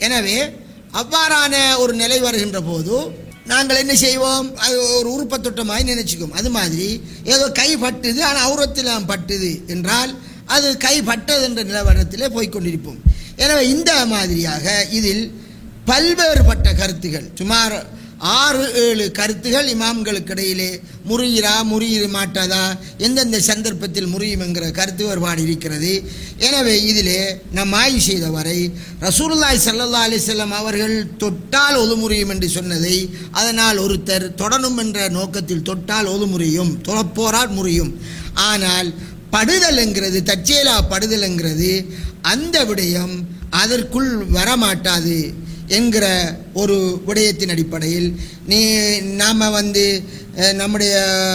எனவே அவ்வாறான ஒரு நிலை வருகின்ற போது நாங்கள் என்ன செய்வோம் அது ஒரு உருப்பத்தொட்டமாய் நினைச்சுக்கும் அது மாதிரி ஏதோ கை பட்டுது ஆனால் அவுரத்தில் பட்டுது என்றால் அது கை பட்டது என்ற நிலவரத்திலே போய்க்கொண்டிருப்போம் எனவே இந்த மாதிரியாக இதில் பல்வேறுபட்ட கருத்துகள் சுமார் ஆறு ஏழு கருத்துகள் இமாம்களுக்கு இடையிலே முறியிறா முறியிற மாட்டாதா எந்தெந்த சந்தர்ப்பத்தில் முறியும் என்கிற கருத்து வேறுபாடு இருக்கிறது எனவே இதிலே நாம் ஆய்வு செய்த வரை ரசூலுல்லாய் சல்லல்லா அலிசல்லாம் அவர்கள் தொட்டால் ஒது முறியும் என்று சொன்னதை அதனால் ஒருத்தர் தொடரும் என்ற நோக்கத்தில் தொட்டால் ஒது முறியும் தொழப்போரால் முறியும் ஆனால் படுதல் என்கிறது தற்செயலா படுதல் என்கிறது அந்த விடயம் அதற்குள் வரமாட்டாது என்கிற ஒரு விடயத்தின் அடிப்படையில் நீ நாம் வந்து அஹ், நம்முடைய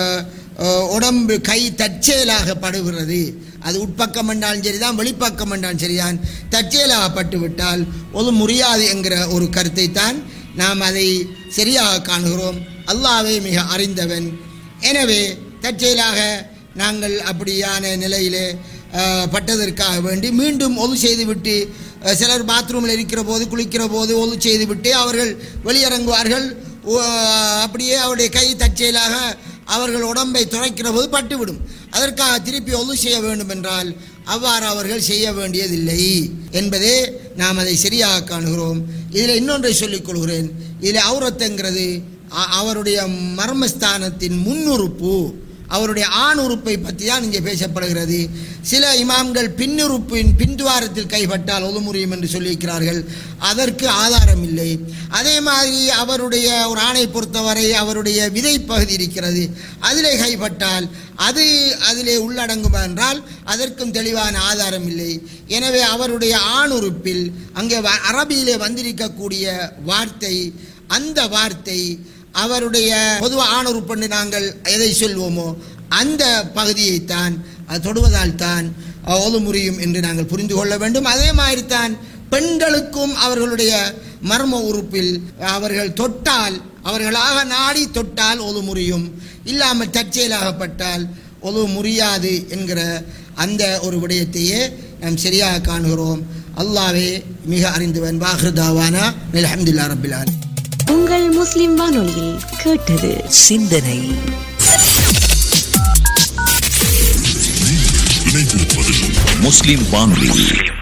அஹ், உடம்பு கை தற்செயலாக படுகிறது அது உட்பக்கம் என்றாலும் சரிதான் வெளிப்பக்கம் என்றாலும் சரிதான் தற்செயலாக பட்டுவிட்டால் ஒரு முடியாது என்கிற ஒரு கருத்தை தான் நாம் அதை சரியாக காணுகிறோம் அல்லாவே மிக அறிந்தவன் எனவே தற்செயலாக நாங்கள் அப்படியான நிலையிலே அஹ், பட்டதற்காக வேண்டி மீண்டும் ஒது செய்துவிட்டு அஹ், சிலர் பாத்ரூமில் இருக்கிற போது குளிக்கிற போது ஒது செய்துவிட்டு அவர்கள் வெளியிறங்குவார்கள் ஓ, அப்படியே அவருடைய கை தற்செயலாக அவர்கள் உடம்பை துளைக்கிற போது பட்டுவிடும் அதற்காக திருப்பி ஒது செய்ய வேண்டும் என்றால் அவ்வாறு அவர்கள் செய்ய வேண்டியதில்லை என்பதே நாம் அதை சரியாக காணுகிறோம் இதில் இன்னொன்றை சொல்லிக் கொள்கிறேன் இதில் அவுரத்துங்கிறது அ- அவருடைய மர்மஸ்தானத்தின் முன்னுறுப்பு அவருடைய ஆண் உறுப்பை பற்றி தான் இங்கே பேசப்படுகிறது சில இமாம்கள் பின்னுறுப்பின் பின்துவாரத்தில் கைப்பட்டால் ஒது முடியும் என்று சொல்லியிருக்கிறார்கள் அதற்கு ஆதாரம் இல்லை அதே மாதிரி அவருடைய ஒரு ஆணை பொறுத்தவரை அவருடைய விதை பகுதி இருக்கிறது அதிலே கைப்பட்டால் அது அதிலே உள்ளடங்கும் என்றால் அதற்கும் தெளிவான ஆதாரம் இல்லை எனவே அவருடைய ஆண் உறுப்பில் அங்கே வ- அரபியிலே வந்திருக்கக்கூடிய வார்த்தை அந்த வார்த்தை அவருடைய பொதுவாக ஆணுறுப்பண்டு நாங்கள் எதை சொல்வோமோ அந்த பகுதியைத்தான் அது தொடுவதால் தான் ஓது முறியும் என்று நாங்கள் புரிந்து கொள்ள வேண்டும் அதே மாதிரி தான் பெண்களுக்கும் அவர்களுடைய மர்ம உறுப்பில் அவர்கள் தொட்டால் அவர்களாக நாடி தொட்டால் ஒது முறியும் இல்லாமல் தற்செயலாகப்பட்டால் ஒது முறியாது என்கிற அந்த ஒரு விடயத்தையே நாம் சரியாக காணுகிறோம் அல்லாவே மிக அறிந்தவன் வாஹ்ருதாவானா அல்ஹம்துலில்லாஹ் ரப்பில் ஆலமீன் உங்கள் முஸ்லிம் வானொலியில் கேட்டது சிந்தனை முஸ்லிம் வானொலி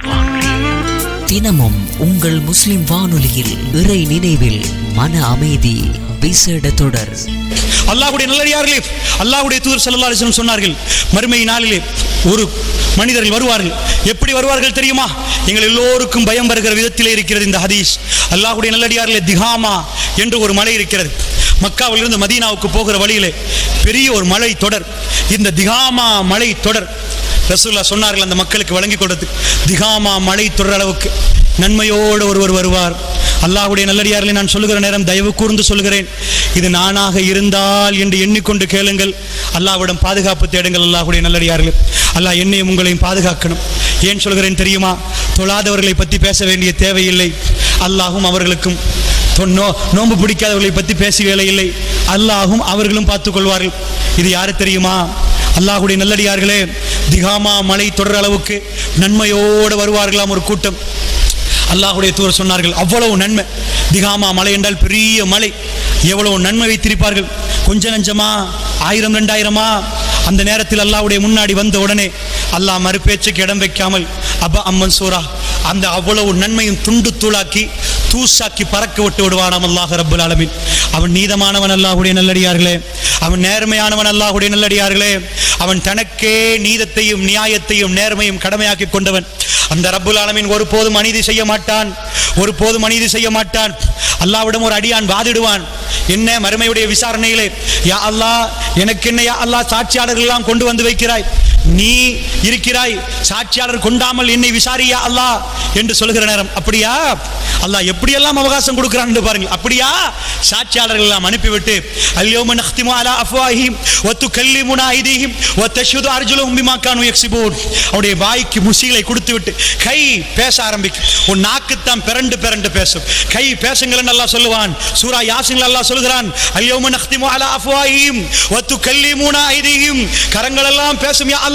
தினமும் உங்கள் முஸ்லிம் வானொலியில் இறை நினைவில் மன அமைதி விசேட தொடர் அல்லாஹ்வுடைய நல்லடியார்களே அல்லாஹ்வுடைய தூதர் ஸல்லல்லாஹு அலைஹி வஸல்லம் சொன்னார்கள் மறுமை நாளிலே ஒரு மனிதர்கள் வருவார்கள் எப்படி வருவார்கள் தெரியுமா எங்கள் எல்லோருக்கும் பயம் வருகிற விதத்திலே இருக்கிறது இந்த ஹதீஸ் அல்லாஹ்வுடைய நல்லடியார்களே திகாமா என்று ஒரு மலை இருக்கிறது மக்காவிலிருந்து மதீனாவுக்கு போகிற வழியிலே பெரிய ஒரு மலை தொடர் இந்த திகாமா மலை தொடர் ரசூல்லா சொன்னார்கள் அந்த மக்களுக்கு வழங்கி கொடுத்து திகாமா மழை தொடர் அளவுக்கு நன்மையோடு ஒருவர் வருவார் அல்லாஹ்வுடைய நல்லடியார்களை நான் சொல்லுகிற நேரம் தயவு கூர்ந்து சொல்கிறேன் இது நானாக இருந்தால் என்று எண்ணிக்கொண்டு கேளுங்கள் அல்லாஹ்விடம் பாதுகாப்பு தேடுங்கள் அல்லாஹ்வுடைய நல்லடியார்களே அல்லாஹ் என்னையும் உங்களையும் பாதுகாக்கணும் ஏன் சொல்கிறேன் தெரியுமா தொழாதவர்களை பற்றி பேச வேண்டிய தேவையில்லை அல்லாஹும் அவர்களுக்கும் தொ- நோ நோன்பு பிடிக்காதவர்களை பற்றி பேச வேலை இல்லை அல்லாஹும் அவர்களும் பார்த்துக் கொள்வார்கள் இது யாரு தெரியுமா அல்லாஹ்வுடைய நல்லடியார்களே திகாமா மலை தொடர் அளவுக்கு நன்மையோடு வருவார்களாம் ஒரு கூட்டம் அல்லாஹ்வுடைய தூதர் சொன்னார்கள் அவ்வளவு நன்மை திகாமா மலை என்றால் பெரிய மலை எவ்வளவு நன்மை வைத்திருப்பார்கள் கொஞ்ச நஞ்சமா ஆயிரம் ரெண்டாயிரமா அந்த நேரத்தில் அல்லாஹ்வுடைய முன்னாடி வந்த உடனே அல்லாஹ் மறுபேச்சுக்கு இடம் வைக்காமல் அப்பா அம்மன் சூரா அந்த அவ்வளவு நன்மையும் துண்டு தூளாக்கி தூசாக்கி பறக்க விட்டு விடுவானாம் அல்லாஹ் ரப்புல் ஆலமீன் அவன் நீதமானவன் அல்லாஹ்வுடைய நல்லடியார்களே அவன் நேர்மையானவன் அல்லாஹ்வுடைய நல்லடியார்களே அவன் தனக்கே நீதத்தையும் நியாயத்தையும் நேர்மையும் கடமையாக்கி கொண்டவன் அந்த ரப்புல் ஆலமீன் ஒருபோதும் அநீதி செய்ய மாட்டான் ஒருபோதும் அநீதி செய்ய மாட்டான் அல்லாஹ்விடம் ஒரு அடியான் வாதிடுவான் என்ன மறுமையுடைய விசாரணையிலே யா அல்லாஹ் எனக்கு என்ன யா அல்லாஹ் சாட்சியாளர்கள் எல்லாம் கொண்டு வந்து வைக்கிறாய் நீ இருக்கிறாய் சாட்சியாளர் கொண்டாமல் என்னை விசாரியா அல்லாஹ் என்று சொல்லுகிற நேரம் அப்படியா அல்லாஹ் எப்படியெல்லாம் அவகாசம் கொடுக்கிறான் என்று பாருங்கள் அப்படியா சாட்சியாளர்கள் எல்லாம் அனுப்பிவிட்டு அல்யோம நஹ்திமு அலா அஃப்வாஹிம் வ துகல்லிமுனா ஐதீஹிம் வ தஷ்ஹது அர்ஜுலுஹும் பிமா கானு யக்ஸிபூன் அவருடைய வாய்க்கு முசீலை கொடுத்து விட்டு கை பேச ஆரம்பிக்கும் உன் நாக்குத்தான் பிறண்டு பிறண்டு பேசும் கை பேசுங்கள் அல்லாஹ் சொல்லுவான் சூரா யாசின் அல்லாஹ் சொல்கிறான் அல்யோம நஹ்திமு அலா அஃப்வாஹிம் வ துகல்லிமுனா ஐதீஹிம் கரங்கள் எல்லாம் பேசும் யா அல்லாஹ்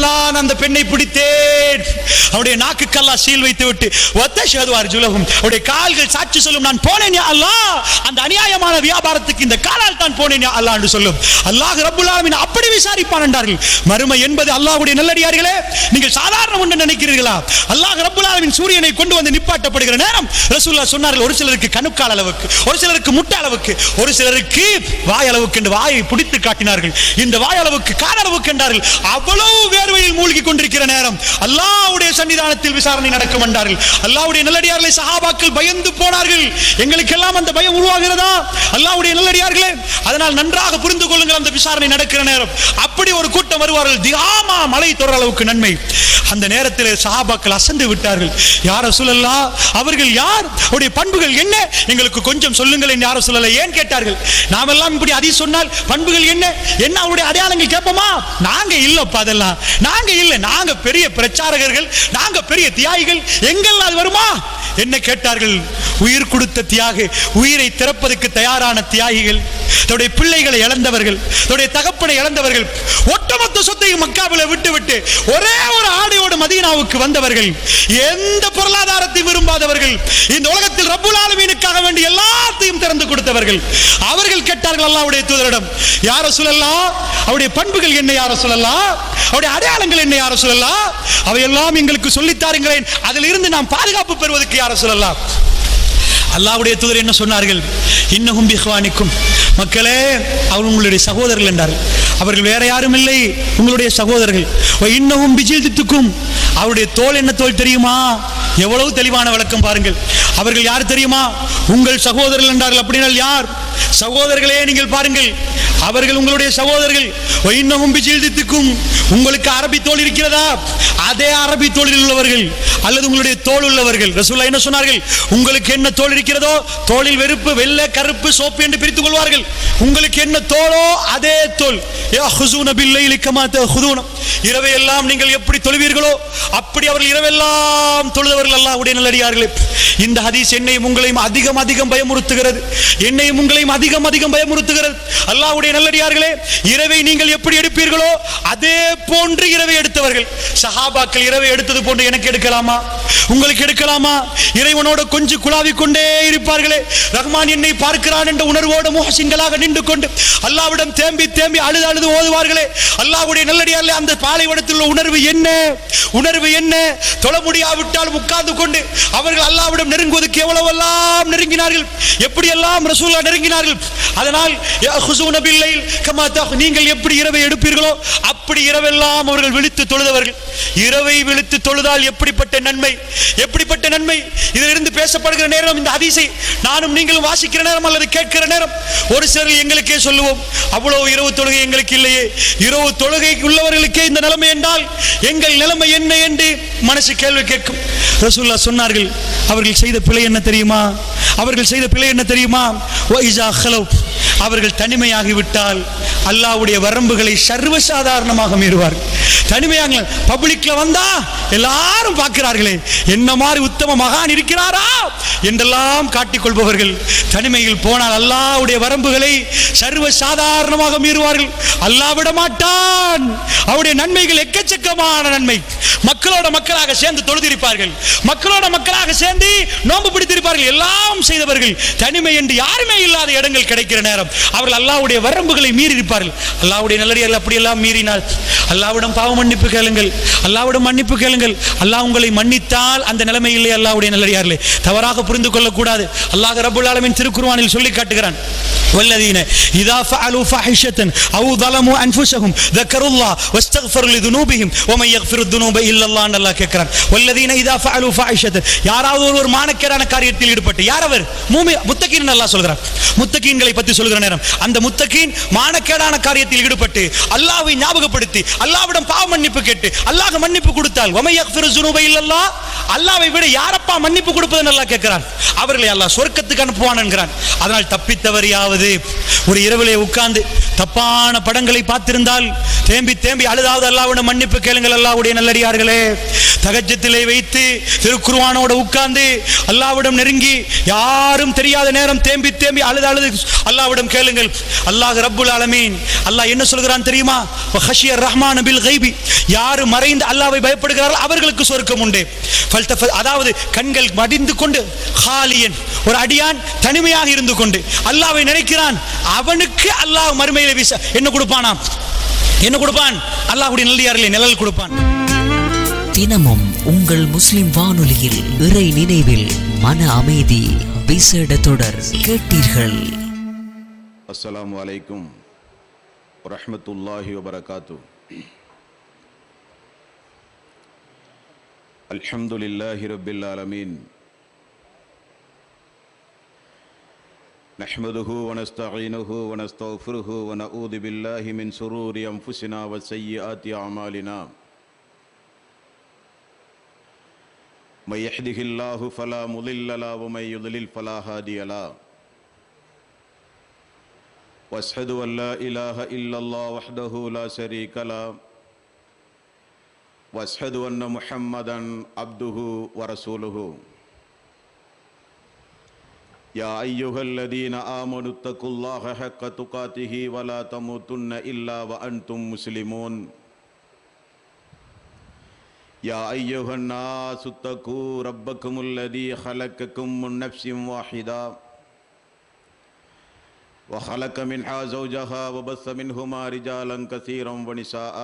அல்லா அந்த பெண்ணை பிடித்தேன் அவருடைய நாக்குக்கல்லா சீல் வைத்து விட்டு ஒத்த சேதுவார் ஜுலகும் அவருடைய கால்கள் சாட்சி சொல்லும் நான் போனேன் யா அல்லாஹ் அந்த அநியாயமான வியாபாரத்துக்கு இந்த காலால் தான் போனேன் யா அல்லாஹ் என்று சொல்லும் அல்லாஹ் ரப்புல் ஆலமீன் அப்படி விசாரிப்பான் என்றார்கள் மறுமை என்பது அல்லாஹ்வுடைய நல்லடியார்களே நீங்கள் சாதாரண ஒன்று நினைக்கிறீர்களா அல்லாஹ் ரப்புல் ஆலமீன் சூரியனை கொண்டு வந்து நிப்பாட்டப்படுகிற நேரம் ரசூலுல்லாஹ் சொன்னார்கள் ஒரு சிலருக்கு கணுக்கால் அளவுக்கு ஒரு சிலருக்கு முட்டை அளவுக்கு ஒரு சிலருக்கு வாய் அளவுக்கு என்று வாயை பிடித்து காட்டினார்கள் இந்த வாய் அளவுக்கு கால் அளவுக்கு என்றார்கள் அவ்வளவு வேர்வையில் மூழ்கி கொண்டிருக்கிற நேரம் அல்லாஹ்வுடைய சன்னிதானத்தில் விசாரணை நடக்கும் என்றார்கள் அல்லாஹ்வுடைய நல்லடியார்களை சஹாபாக்கள் பயந்து போனார்கள் எங்களுக்கெல்லாம் அந்த பயம் உருவாகிறதா அல்லாஹ்வுடைய நல்லடியார்களே அதனால் நன்றாக புரிந்து கொள்ளுங்கள் அந்த விசாரணை நடக்கிற நேரம் அப்படி ஒரு கூட்டம் வருவார்கள் திகாமா மலை தொடர் அளவுக்கு நன்மை அந்த நேரத்தில் சஹாபாக்கள் அசந்து விட்டார்கள் யார சொல்லலா அவர்கள் யார் அவருடைய பண்புகள் என்ன எங்களுக்கு கொஞ்சம் சொல்லுங்கள் என்று யார சொல்லல ஏன் கேட்டார்கள் நாமெல்லாம் இப்படி அதி சொன்னால் பண்புகள் என்ன என்ன அவருடைய அடையாளங்கள் கேட்போமா நாங்க இல்லப்பா அதெல்லாம் நாங்க இல்ல நாங்க பெரிய பிரச்சாரகர்கள் நாங்க பெரிய தியாகிகள் எங்கள் அது வருமா என்ன கேட்டார்கள் உயிர் கொடுத்த தியாக உயிரை திறப்பதற்கு தயாரான தியாகிகள் தன்னுடைய பிள்ளைகளை இழந்தவர்கள் தன்னுடைய தகப்பனை இழந்தவர்கள் ஒட்டுமொத்த சொத்தையும் மக்காவில விட்டு விட்டு ஒரே ஒரு ஆடையோடு மதீனாவுக்கு வந்தவர்கள் எந்த பொருளாதாரத்தையும் விரும்பாதவர்கள் இந்த உலகத்தில் ரப்புல் ஆலமீனுக்காக வேண்டி எல்லாத்தையும் திறந்து கொடுத்தவர்கள் அவர்கள் கேட்டார்கள் அல்லாஹ்வுடைய தூதரிடம் யார சொல்லலாம் அவருடைய பண்புகள் என்ன யார சொல்லலாம் அவருடைய அடையாளங்கள் என்ன யார சொல்லலாம் அவையெல்லாம் எங்களுக்கு சொல்லித் தாருங்களேன் அதில் இருந்து நாம் பாதுகாப்பு பெறுவதற்கு யார சொல்லலாம் அல்லாஹ்வுடைய தூதர் என்ன சொன்னார்கள் இன்னகும் பிஹ்வானிக்கும் மக்களே அவர் உங்களுடைய சகோதரர்கள் என்றார்கள் அவர்கள் வேற யாரும் இல்லை உங்களுடைய சகோதரர்கள் "வ இன்னகும் பிஜில்தித்துக்கும் அவருடைய தோல் என்ன தோல் தெரியுமா எவ்வளவு தெளிவான விளக்கம் பாருங்கள் அவர்கள் யார் தெரியுமா உங்கள் சகோதரர்கள் என்றார்கள் அப்படினால் யார் சகோதரர்களே நீங்கள் பாருங்கள் அவர்கள் உங்களுடைய சகோதரர்கள் "வ இன்னகும் பிஜில்தித்துக்கும் உங்களுக்கு அரபி தோல் இருக்கிறதா அதே அரபி தோளில் உள்ளவர்கள் அல்லது உங்களுடைய தோல் உள்ளவர்கள் ரசூல்லா என்ன சொன்னார்கள் உங்களுக்கு என்ன தோல் இருக்கிறதோ தோளில் வெறுப்பு வெள்ளை கருப்பு சோப்பு என்று பிரித்துக் கொள்வார்கள் உங்களுக்கு என்ன தோலோ அதே தோல் யாஹுசூன பில்லைலி கமா தஹுதூன இரவை எல்லாம் நீங்கள் எப்படி தொழுவீர்களோ அப்படி அவர்கள் இரவெல்லாம் தொழுதவர்கள் அல்லாஹ்வுடைய நல்லடியார்களே இந்த ஹதீஸ் என்னையும் உங்களையும் அதிகம் அதிகம் பயமுறுத்துகிறது என்னையும் உங்களையும் அதிகம் அதிகம் பயமுறுத்துகிறது அல்லாஹ்வுடைய நல்லடியார்களே இரவை நீங்கள் எப்படி எடுப்பீர்களோ அதே போன்று இரவை எடுத்தவர்கள் சஹாபாக்கள் இரவை எடுத்தது போன்று எனக்கு எடுக்கலாமா உங்களுக்கு எடுக்கலாமா இறைவனோட கொஞ்சம் குழாவிக் கொண்டே இருப்பார்களே ரஹ்மான் என்னை பார்க்கிறான் என்ற உணர்வோடு முகசிங்களாக நின்று கொண்டு அல்லாவிடம் தேம்பி தேம்பி அழுது அழுது ஓதுவார்களே அல்லாஹ்வுடைய நல்லடியார்களே அந்த பாலைவனத்தில் உள்ள உணர்வு என்ன உணர்வு என்ன தொழ முடியாவிட்டால் உட்கார்ந்து கொண்டு அவர்கள் அல்லாவிடம் நெருங்குவதற்கு எவ்வளவெல்லாம் நெருங்கினார்கள் எப்படியெல்லாம் ரசூலா நெருங்கினார்கள் அதனால் யஹ்ஸூன பில்லைல் கமா தஹ் நீங்கள் எப்படி இரவை எடுப்பீர்களோ அப்படி இரவெல்லாம் அவர்கள் விழித்து தொழுதவர்கள் இரவை விழித்து தொழுதால் எப்படிப்பட்ட நன்மை எப்படிப்பட்ட நன்மை இதிலிருந்து பேசப்படுகிற நேரம் இந்த ஹதீஸை நானும் நீங்களும் வாசிக்கிற நேரம் அல்லது கேட்கிற நேரம் ஒரு சிலர் எங்களுக்கே சொல்லுவோம் அவ்வளவு இரவு தொழுகை எங்களுக்கு இல்லையே இரவு தொழுகை உள்ளவர்களுக்கே இந்த நிலைமை என்றால் எங்கள் நிலைமை என்ன என்று மனசு கேள்வி கேட்கும் ரசூல்லா சொன்னார்கள் அவர்கள் செய்த பிழை என்ன தெரியுமா அவர்கள் செய்த பிழை என்ன தெரியுமா وَإِذَا خَلَوْا அவர்கள் தனிமையாகி விட்டால் அல்லாஹ்வுடைய வரம்புகளை சர்வசாதாரணமாக மீறுவார் தனிமையாக பப்ளிக்ல வந்தா எல்லாரும் பார்க்கிறார்களே என்ன மாதிரி உத்தம மகான் இருக்கிறாரா என்றெல்லாம் காட்டிக் கொள்பவர்கள் தனிமையில் போனால் அல்லாஹ்வுடைய வரம்புகளை சர்வ சாதாரணமாக மீறுவார்கள் அல்லாஹ் விட மாட்டான் அவருடைய நன்மைகள் எக்கச்சக்கமான நன்மை மக்களோட மக்களாக சேர்ந்து தொழுதிருப்பார்கள் மக்களோட மக்களாக சேர்ந்து நோன்பு பிடித்திருப்பார்கள் எல்லாம் செய்தவர்கள் தனிமை என்று யாருமே இல்லாத இடங்கள் கிடைக்கிற நேரம் அவர்கள் அல்லாஹ்வுடைய வரம்புகளை மீறி இருப்பார்கள் அல்லாஹ்வுடைய நல்லடியார்கள் அப்படியெல்லாம் மீறினால் அல்லாஹ்விடம் பாவ மன்னிப்பு கேளுங்கள் அல்லாஹ்விடம் மன்னிப்பு கேளுங்கள் அல்லாஹ் உங்களை மன்னித்தால் அந்த நிலைமை இல்லை அல்லாஹ்வுடைய நல்லடியார்களே தவறாக புரிந்து கொள்ளக்கூடாது அல்லாஹ் ரபுல் ஆலமின் திருக்குர்ஆனில் சொல்லி காட்டுகிறான் والذين إذا فعلوا فاحشة أو ظلموا أنفسهم ذكروا الله واستغفروا لذنوبهم ومن يغفر الذنوب إلا الله என்று அல்லாஹ் கேட்கிறான் والذين إذا فعلوا فاحشة யாராவது ஒருவர் மானக்கேடான காரியத்தில் ஈடுபட்டு யார் அவர் மூமி முத்தகீன் அல்லாஹ் சொல்கிறான் முத்தகீன்களை பற்றி சொல்கிற நேரம் அந்த முத்தகீன் மானக்கேடான காரியத்தில் ஈடுபட்டு அல்லாஹ்வை ஞாபகப்படுத்தி அல்லாஹ்விடம் பாவ மன்னிப்பு கேட்டு அல்லாஹ் மன்னிப்பு கொடுத்தால் ومن يغفر الذنوب إلا الله அல்லாஹ்வை விட யாரப்பா மன்னிப்பு கொடுப்பதுன்னு அல்லாஹ் கேட்கிறான் அவர்களை அல்லாஹ் சொர்க்கத்துக்கு அனுப்புவான் என்கிறான் அதனால் தப்பித்தவரையாவது ஒரு இரவிலே உட்கார்ந்து தப்பான படங்களை பார்த்திருந்தால் தேம்பி தேம்பி அழுதாவது அல்லாஹ்விடம் மன்னிப்பு கேளுங்கள் அல்லாஹ்வுடைய நல்லடியார்களே தகஜத்திலே வைத்து திருக்குர்ஆனோட உட்கார்ந்து அல்லாஹ்விடம் நெருங்கி யா யாரும் தெரியாத நேரம் தேம்பி தேம்பி அழுது அழுது அல்லாஹ்விடம் கேளுங்கள் அல்லாஹ் ரப்புல் ஆலமீன் அல்லாஹ் என்ன சொல்கிறான் தெரியுமா ஹஷியர் ரஹ்மான் பில் கைபி யாரு மறைந்து அல்லாஹ்வை பயப்படுகிறார்கள் அவர்களுக்கு சொர்க்கம் உண்டு ஃபல்தஃப- அதாவது கண்கள் மடிந்து கொண்டு ஹாலியன் ஒரு அடியான் தனிமையாக இருந்து கொண்டு அல்லாஹ்வை நினைக்கிறான் அவனுக்கு அல்லாஹ் மறுமையில விச என்ன கொடுப்பானாம் என்ன கொடுப்பான் அல்லாஹ்வுடைய நல்லியார்களே நிழல் கொடுப்பான் தினமும் உங்கள் முஸ்லிம் வானொலியில் இறை நினைவில் மன அமைதி விசேட தொடர் கேட்டீர்கள் அஸ்ஸலாமு அலைக்கும் வரஹ்மத்துல்லாஹி வபரகாத்து அல்ஹம்துலில்லாஹி ரப்பில் ஆலமீன் نحمده ونستعينه ونستغفره ونعوذ بالله من شرور أنفسنا وسيئات أعمالنا من يهده الله فلا مضل له ومن يضلل فلا هادي له واشهد ان لا اله الا الله وحده لا شريك له واشهد ان محمدا عبده ورسوله يا ايها الذين امنوا اتقوا الله حق تقاته ولا تموتن الا وانتم مسلمون يا ايها الناس اتقوا ربكم الذي خلقكم من نفس واحده وخلق منها زوجها وبث منهما رجالا كثيرا ونساء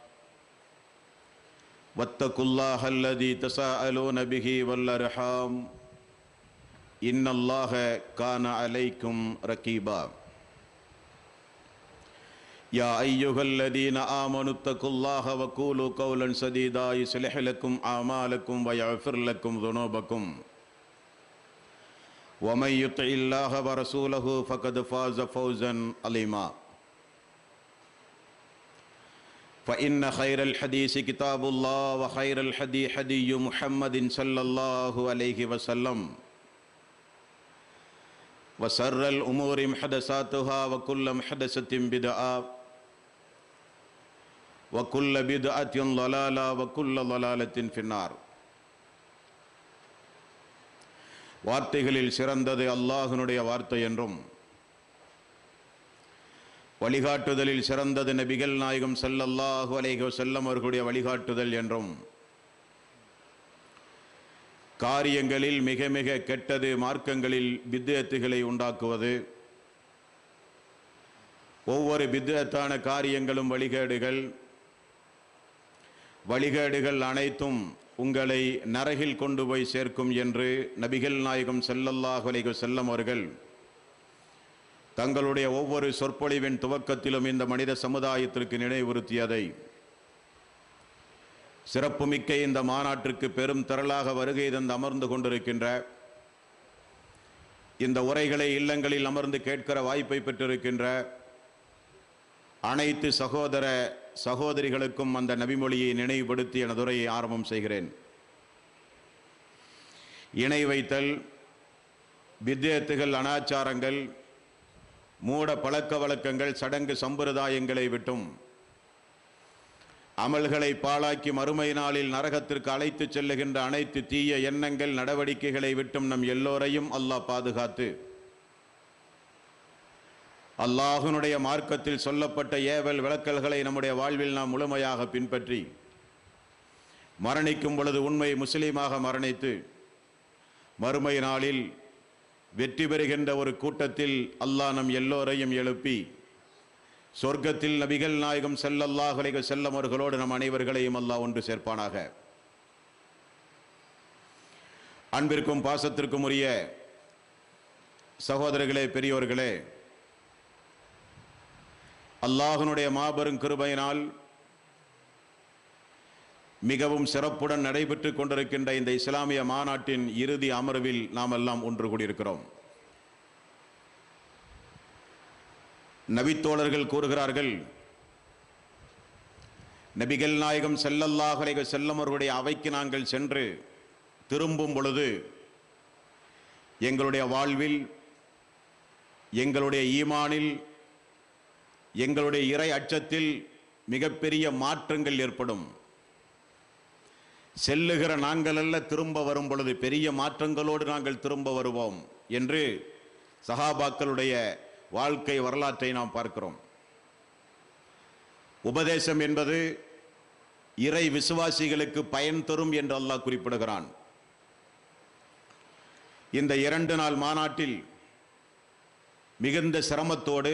واتقوا الله الذي تساءلون به والارحام ان الله كان عليكم رقيبا يا ايها الذين امنوا اتقوا الله وقولوا قولا سديدا يصلح لكم اعمالكم ويغفر لكم ذنوبكم ومن يطع الله ورسوله فقد فاز فوزا عظيما فإن خير الحديث كتاب الله وخير الحدي حدي محمد صلى الله عليه وسلم وسر الأمور محدثاتها وكل محدثة بدعة وكل بدعة ضلالة وكل ضلالة في النار வார்த்தைகளில் சிறந்தது அல்லாஹ்வினுடைய வார்த்தை என்றும் வழிகாட்டுதலில் சிறந்தது நபிகள் நாயகம் ஸல்லல்லாஹு அலைஹி வஸல்லம் அவர்களுடைய வழிகாட்டுதல் என்றும் காரியங்களில் மிக மிக கெட்டது மார்க்கங்களில் பித்அத்துகளை உண்டாக்குவது ஒவ்வொரு பித்அத்தான காரியங்களும் வழிகேடுகள் வழிகேடுகள் அனைத்தும் உங்களை நரகில் கொண்டு போய் சேர்க்கும் என்று நபிகள் நாயகம் ஸல்லல்லாஹு அலைஹி வஸல்லம் அவர்கள் தங்களுடைய ஒவ்வொரு சொற்பொழிவின் துவக்கத்திலும் இந்த மனித சமுதாயத்திற்கு நினைவுறுத்தியதை சிறப்புமிக்க இந்த மாநாட்டிற்கு பெரும் திரளாக வருகை தந்து அமர்ந்து கொண்டிருக்கின்ற இந்த உரைகளை இல்லங்களில் அமர்ந்து கேட்கிற வாய்ப்பை பெற்றிருக்கின்ற அனைத்து சகோதர சகோதரிகளுக்கும் அந்த நபிமொழியை நினைவுபடுத்தி எனது உரையை ஆரம்பம் செய்கிறேன் இணை வைத்தல் வித்தியத்துகள் அனாச்சாரங்கள் மூட பழக்க வழக்கங்கள் சடங்கு சம்பிரதாயங்களை விட்டும் அமல்களை பாழாக்கி மறுமை நாளில் நரகத்திற்கு அழைத்துச் செல்லுகின்ற அனைத்து தீய எண்ணங்கள் நடவடிக்கைகளை விட்டும் நம் எல்லோரையும் அல்லாஹ் பாதுகாத்து அல்லாஹ்வினுடைய மார்க்கத்தில் சொல்லப்பட்ட ஏவல் விளக்கல்களை நம்முடைய வாழ்வில் நாம் முழுமையாக பின்பற்றி மரணிக்கும் பொழுது உண்மை முஸ்லீமாக மரணித்து மறுமை நாளில் வெற்றி பெறுகின்ற ஒரு கூட்டத்தில் அல்லாஹ் நம் எல்லோரையும் எழுப்பி சொர்க்கத்தில் நபிகள் நாயகம் ஸல்லல்லாஹு அலைஹி செல்லம் அவர்களோடு நம் அனைவர்களையும் அல்லாஹ் ஒன்று சேர்ப்பானாக அன்பிற்கும் பாசத்திற்கும் உரிய சகோதரர்களே பெரியோர்களே அல்லாஹ்வினுடைய மாபெரும் கிருபையினால் மிகவும் சிறப்புடன் நடைபெற்றுக் கொண்டிருக்கின்ற இந்த இஸ்லாமிய மாநாட்டின் இறுதி அமர்வில் நாம் எல்லாம் ஒன்று கூடியிருக்கிறோம் நபித்தோழர்கள் கூறுகிறார்கள் நபிகள் நாயகம் ஸல்லல்லாஹு அலைஹி செல்லம் அவர்களுடைய அவைக்கு நாங்கள் சென்று திரும்பும் பொழுது எங்களுடைய வாழ்வில் எங்களுடைய ஈமானில் எங்களுடைய இறை அச்சத்தில் மிகப்பெரிய மாற்றங்கள் ஏற்படும் செல்லுகிற நாங்கள் அல்ல திரும்ப வரும் பொழுது பெரிய மாற்றங்களோடு நாங்கள் திரும்ப வருவோம் என்று சஹாபாக்களுடைய வாழ்க்கை வரலாற்றை நாம் பார்க்கிறோம் உபதேசம் என்பது இறை விசுவாசிகளுக்கு பயன் தரும் என்று அல்லாஹ் குறிப்பிடுகிறான் இந்த இரண்டு நாள் மாநாட்டில் மிகுந்த சிரமத்தோடு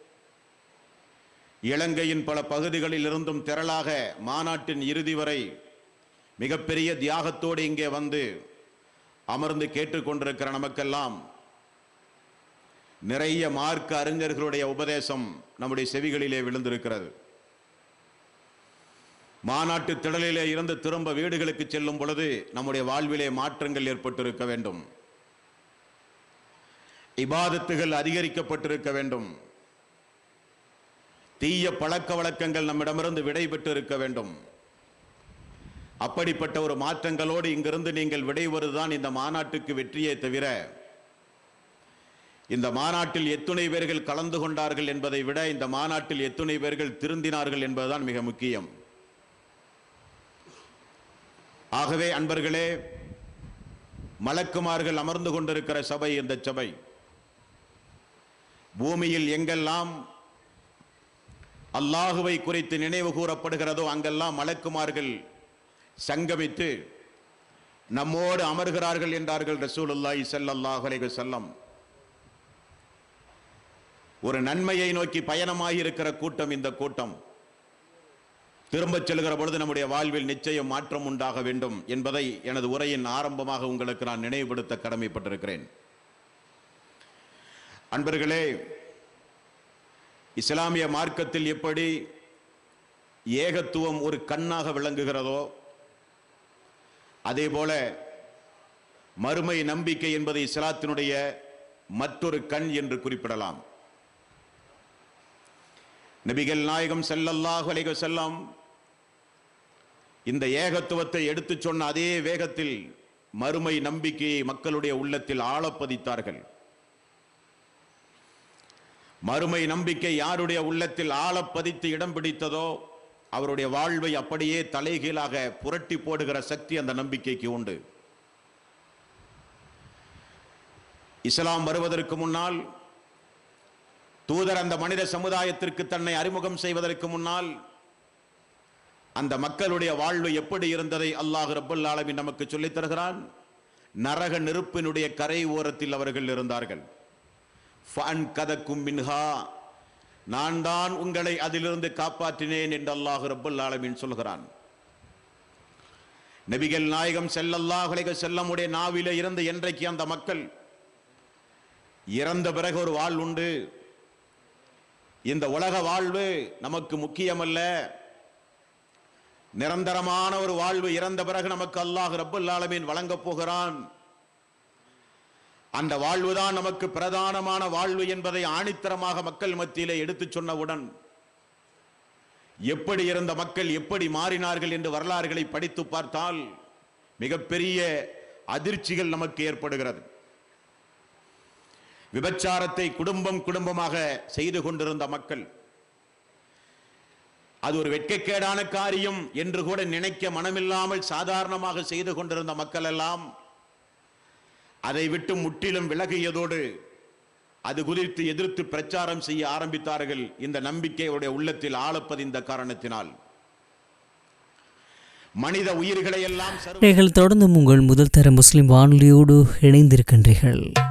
இலங்கையின் பல பகுதிகளில் இருந்தும் திரளாக மாநாட்டின் இறுதி வரை மிகப்பெரிய தியாகத்தோடு இங்கே வந்து அமர்ந்து கேட்டுக்கொண்டிருக்கிற நமக்கெல்லாம் நிறைய மார்க்க அறிஞர்களுடைய உபதேசம் நம்முடைய செவிகளிலே விழுந்திருக்கிறது மாநாட்டு திடலிலே இருந்து திரும்ப வீடுகளுக்கு செல்லும் பொழுது நம்முடைய வாழ்விலே மாற்றங்கள் ஏற்பட்டிருக்க வேண்டும் இபாதத்துகள் அதிகரிக்கப்பட்டிருக்க வேண்டும் தீய பழக்க வழக்கங்கள் நம்மிடமிருந்து விடைபெற்று இருக்க வேண்டும் அப்படிப்பட்ட ஒரு மாற்றங்களோடு இங்கிருந்து நீங்கள் விடைவருதான் இந்த மாநாட்டுக்கு வெற்றியே தவிர இந்த மாநாட்டில் எத்துணை பேர்கள் கலந்து கொண்டார்கள் என்பதை விட இந்த மாநாட்டில் எத்துணை பேர்கள் திருந்தினார்கள் என்பதுதான் மிக முக்கியம் ஆகவே அன்பர்களே மலக்குமார்கள் அமர்ந்து கொண்டிருக்கிற சபை இந்த சபை பூமியில் எங்கெல்லாம் அல்லாஹுவை குறித்து நினைவு கூறப்படுகிறதோ அங்கெல்லாம் மலக்குமார்கள் சங்கமித்து நம்மோடு அமர்கிறார்கள் என்றார்கள் ரசூலுல்லாஹி ஸல்லல்லாஹு அலைஹி வஸல்லம் ஒரு நன்மையை நோக்கி பயணமாகி இருக்கிற கூட்டம் இந்த கூட்டம் திரும்பச் செல்கிற பொழுது நம்முடைய வாழ்வில் நிச்சயம் மாற்றம் உண்டாக வேண்டும் என்பதை எனது உரையின் ஆரம்பமாக உங்களுக்கு நான் நினைவுபடுத்த கடமைப்பட்டிருக்கிறேன் அன்பர்களே இஸ்லாமிய மார்க்கத்தில் எப்படி ஏகத்துவம் ஒரு கண்ணாக விளங்குகிறதோ அதே போல மறுமை நம்பிக்கை என்பது இஸ்லாத்தினுடைய மற்றொரு கண் என்று குறிப்பிடலாம் நபிகள் நாயகம் ஸல்லல்லாஹு அலைஹி வஸல்லம் இந்த ஏகத்துவத்தை எடுத்துச் சொன்ன அதே வேகத்தில் மறுமை நம்பிக்கையை மக்களுடைய உள்ளத்தில் ஆழப்பதித்தார்கள் மறுமை நம்பிக்கை யாருடைய உள்ளத்தில் ஆழப்பதித்து இடம் பிடித்ததோ அவருடைய வாழ்வை அப்படியே தலைகீழாக புரட்டி போடுகிற சக்தி அந்த நம்பிக்கைக்கு உண்டு இஸ்லாம் வருவதற்கு முன்னால் தூதர் அந்த மனித சமுதாயத்திற்கு தன்னை அறிமுகம் செய்வதற்கு முன்னால் அந்த மக்களுடைய வாழ்வு எப்படி இருந்ததை அல்லாஹ் ரப்பல் ஆலமீன் நமக்கு சொல்லித் தருகிறான் நரக நெருப்பினுடைய கரை ஓரத்தில் அவர்கள் இருந்தார்கள் ஃபன் கதக்கும் மின்ஹா நான் தான் உங்களை அதிலிருந்து காப்பாற்றினேன் என்று அல்லாஹ் ரப்பல் ஆலமீன் சொல்கிறான் நபிகள் நாயகம் ஸல்லல்லாஹு அலைஹி வஸல்லமுடைய நாவிலே இருந்து என்றைக்கு அந்த மக்கள் இறந்த பிறகு ஒரு வாழ் உண்டு இந்த உலக வாழ்வு நமக்கு முக்கியமல்ல நிரந்தரமான ஒரு வாழ்வு இறந்த பிறகு நமக்கு அல்லாஹ் ரப்பல் ஆலமீன் வழங்கப் போகிறான் அந்த வாழ்வுதான் நமக்கு பிரதானமான வாழ்வு என்பதை ஆணித்தரமாக மக்கள் மத்தியிலே எடுத்துச் சொன்னவுடன் எப்படி இருந்த மக்கள் எப்படி மாறினார்கள் என்று வரலாறுகளை படித்து பார்த்தால் மிகப்பெரிய அதிர்ச்சிகள் நமக்கு ஏற்படுகிறது விபச்சாரத்தை குடும்பம் குடும்பமாக செய்து கொண்டிருந்த மக்கள் அது ஒரு வெட்கக்கேடான காரியம் என்று கூட நினைக்க மனமில்லாமல் சாதாரணமாக செய்து கொண்டிருந்த மக்கள் எல்லாம் அதை விட்டு முற்றிலும் விலகியதோடு அது குறித்து எதிர்த்து பிரச்சாரம் செய்ய ஆரம்பித்தார்கள் இந்த நம்பிக்கையுடைய உள்ளத்தில் ஆளப்பதிந்த காரணத்தினால் மனித உயிர்களை எல்லாம் சர்வ நீங்கள் தொடர்ந்தும் உங்கள் முதல் தர முஸ்லிம் வானொலியோடு இணைந்திருக்கின்றீர்கள்